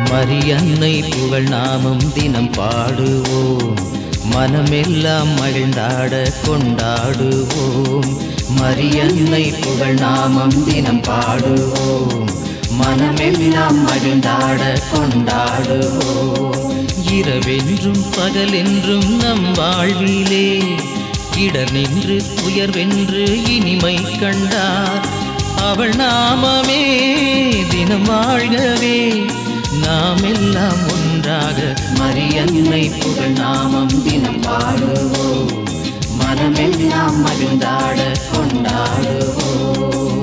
மரியன்னை புகழ் நாமம் தினம் பாடுவோம் மனமெல்லாம் மகிழ்ந்தாட கொண்டாடுவோம் மரியன்னை புகழ் நாமம் தினம் பாடுவோம் மனமெல்லாம் மகிழ்ந்தாட கொண்டாடுவோம் இரவென்றும் பகலென்றும் நம் வாழ்விலே இடர் நின்று உயர்வென்று இனிமை கண்டார் அவள் நாமமே தினம் வாழ்கவே நாம் எல்லாம் ஒன்றாக மரியன்னை புகழ் நாமம் தினம் பாடுவோம் மனமெல்லாம் மகிழ்ந்தாட கொண்டாடுவோம்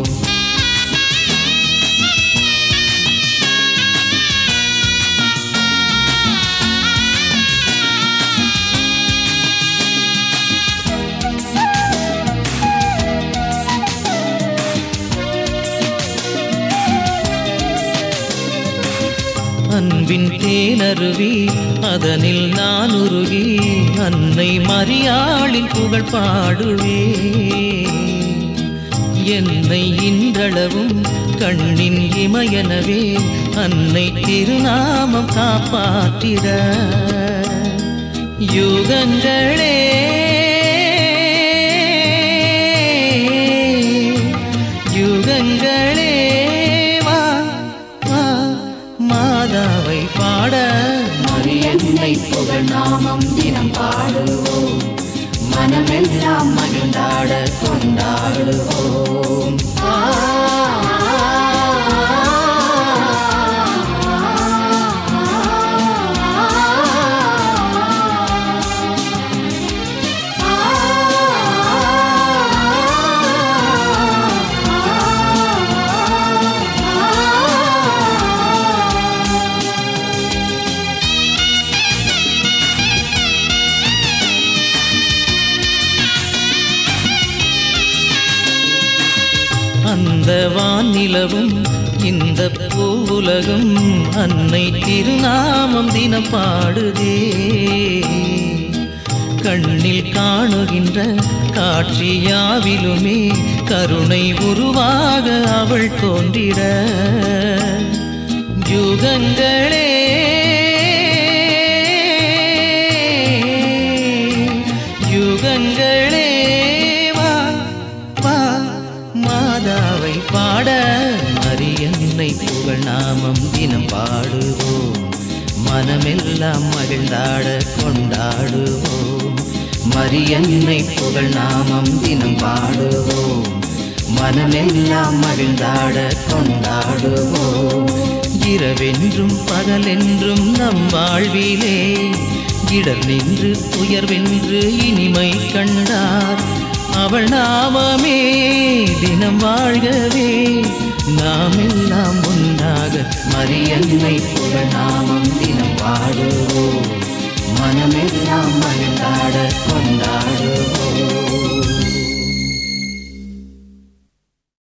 அன்பின் தேனருவி அதனில் நான் உருகி அன்னை மரியாளின் புகழ் பாடுவே என்னை இன்றளவும் கண்ணின் இமயனவே அன்னை திருநாமம் காப்பாற்றிட யுகங்களே யுகங்களே வா வா மாதாவை பாட மரியன்னை புகழ் நாமம் தினம் பாடுவோம் மனமெல்லாம் மகிழ்ந்தாட கொண்டாடுவோம் ஆ, அந்த வானிலவும் இந்த பூவுலகும் அன்னை திருநாமம் தினம் பாடுதே கண்ணில் காணுகின்ற காட்சியாவிலுமே கருணை உருவாக அவள் தோன்றிட யுகங்களே யுகங்களே வா வா மாதாவை பாட மரியன்னை புகழ் நாமம் தினம் பாடுவோம் மனமெல்லாம் மகிழ்ந்தாட கொண்டாடுவோம் மரியன்னை புகழ் நாமம் தினம் பாடுவோம் மனமெல்லாம் மகிழ்ந்தாட கொண்டாடுவோம் இரவென்றும் பகலென்றும் நம் வாழ்விலே இடர் நின்று உயர்வென்று இனிமை கண்டார் அவள் நாமமே தினம் வாழ்கவே நாம் எல்லாம் ஒன்றாக மரியன்னை புகழ் நாமம் தினம் பாடுவோம் மனமெல்லாம் மகிழ்ந்தாட கொண்டாடுவோம்